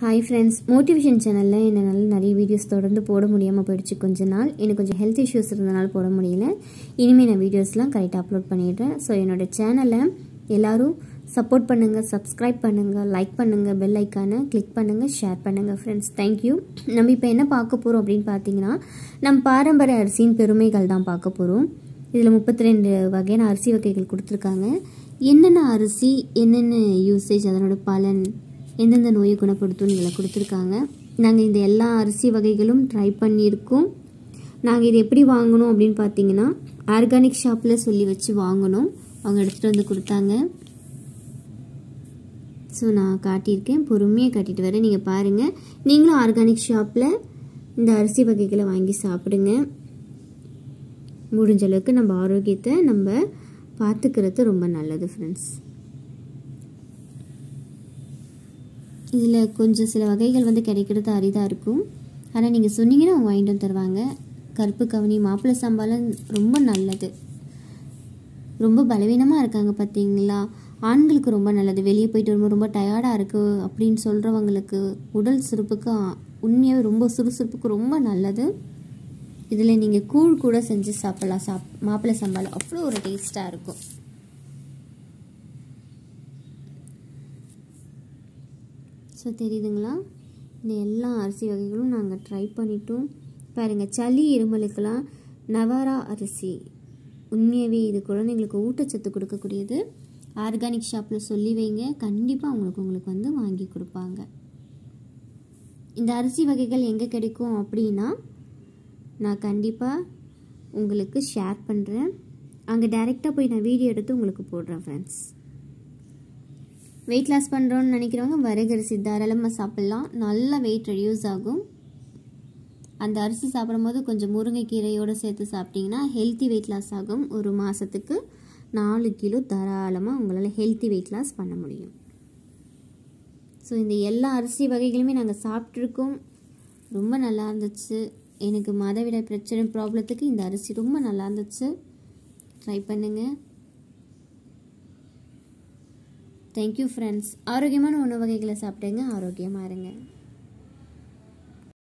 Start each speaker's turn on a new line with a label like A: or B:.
A: hi friends motivation சேனலில் என்னால் நிறைய வீடியோஸ் தொடர்ந்து போட முடியாமல் போயிடுச்சு கொஞ்ச நாள் எனக்கு கொஞ்சம் ஹெல்த் இஷ்யூஸ் இருந்தனால போட முடியல இனிமேல் நான் வீடியோஸ்லாம் கரெக்டாக அப்லோட் பண்ணிடுறேன் ஸோ என்னோட சேனலை எல்லாரும் சப்போர்ட் பண்ணுங்கள் சப்ஸ்கிரைப் பண்ணுங்கள் லைக் பண்ணுங்கள் பெல் ஐக்கானை கிளிக் பண்ணுங்கள் ஷேர் பண்ணுங்கள் ஃப்ரெண்ட்ஸ் தேங்க்யூ நம்ம இப்போ என்ன பார்க்க போகிறோம் அப்படின்னு பார்த்தீங்கன்னா நம் பாரம்பரிய அரிசியின் பெருமைகள் தான் பார்க்க போகிறோம் இதில் முப்பத்தி ரெண்டு வகையான அரிசி வகைகள் கொடுத்துருக்காங்க என்னென்ன அரிசி என்னென்ன யூசேஜ் அதனோட பலன் எந்தெந்த நோயை குணப்படுத்தும் இதில் கொடுத்துருக்காங்க நாங்கள் இந்த எல்லா அரிசி வகைகளும் ட்ரை பண்ணியிருக்கோம் நாங்கள் இது எப்படி வாங்கணும் அப்படின்னு பார்த்தீங்கன்னா ஆர்கானிக் ஷாப்பில் சொல்லி வச்சு வாங்கணும் அவங்க எடுத்துகிட்டு வந்து கொடுத்தாங்க ஸோ நான் காட்டியிருக்கேன் பொறுமையாக காட்டிட்டு வரேன் நீங்கள் பாருங்கள் நீங்களும் ஆர்கானிக் ஷாப்பில் இந்த அரிசி வகைகளை வாங்கி சாப்பிடுங்க முடிஞ்ச அளவுக்கு நம்ம ஆரோக்கியத்தை நம்ம பார்த்துக்கிறது ரொம்ப நல்லது ஃப்ரெண்ட்ஸ் இதில் கொஞ்சம் சில வகைகள் வந்து கிடைக்கிறது அரிதாக இருக்கும் ஆனால் நீங்கள் சொன்னீங்கன்னா அவங்க வாங்கிட்டு வந்து தருவாங்க கருப்பு கவனி மாப்பிள்ளை சம்பாலம் ரொம்ப நல்லது ரொம்ப பலவீனமாக இருக்காங்க பார்த்தீங்களா ஆண்களுக்கு ரொம்ப நல்லது வெளியே போயிட்டு வரும்போது ரொம்ப டயர்டாக இருக்குது அப்படின்னு சொல்கிறவங்களுக்கு உடல் சுறுப்புக்கு உண்மையாகவே ரொம்ப சுறுசுறுப்புக்கு ரொம்ப நல்லது இதில் நீங்கள் கூழ் கூட செஞ்சு சாப்பிட்லாம் சாப் மாப்பிள்ளை சம்பால் அவ்வளோ ஒரு டேஸ்ட்டாக இருக்கும் ஸோ தெரியுதுங்களா இந்த எல்லா அரிசி வகைகளும் நாங்கள் ட்ரை பண்ணிட்டோம் பாருங்கள் சளி இருமலுக்கெல்லாம் நவாரா அரிசி உண்மையாகவே இது குழந்தைங்களுக்கு ஊட்டச்சத்து கொடுக்கக்கூடியது ஆர்கானிக் ஷாப்பில் சொல்லி வைங்க கண்டிப்பாக அவங்களுக்கு உங்களுக்கு வந்து வாங்கி கொடுப்பாங்க இந்த அரிசி வகைகள் எங்கே கிடைக்கும் அப்படின்னா நான் கண்டிப்பாக உங்களுக்கு ஷேர் பண்ணுறேன் அங்கே டைரெக்டாக போய் நான் வீடியோ எடுத்து உங்களுக்கு போடுறேன் ஃப்ரெண்ட்ஸ் வெயிட் லாஸ் பண்ணுறோன்னு நினைக்கிறவங்க வரகரிசி தாராளமாக சாப்பிட்லாம் நல்லா வெயிட் ரெடியூஸ் ஆகும் அந்த அரிசி சாப்பிடும்போது கொஞ்சம் முருங்கைக்கீரையோடு சேர்த்து சாப்பிட்டிங்கன்னா ஹெல்த்தி வெயிட் லாஸ் ஆகும் ஒரு மாதத்துக்கு நாலு கிலோ தாராளமாக உங்களால் ஹெல்த்தி வெயிட் லாஸ் பண்ண முடியும் ஸோ இந்த எல்லா அரிசி வகைகளுமே நாங்கள் சாப்பிட்ருக்கோம் ரொம்ப நல்லா இருந்துச்சு எனக்கு மாதவிடாய் பிரச்சனை ப்ராப்ளத்துக்கு இந்த அரிசி ரொம்ப நல்லா இருந்துச்சு ட்ரை பண்ணுங்கள் தேங்க்யூ ஃப்ரெண்ட்ஸ் ஆரோக்கியமான உணவு வகைகளை சாப்பிடுங்க ஆரோக்கியமாக இருங்க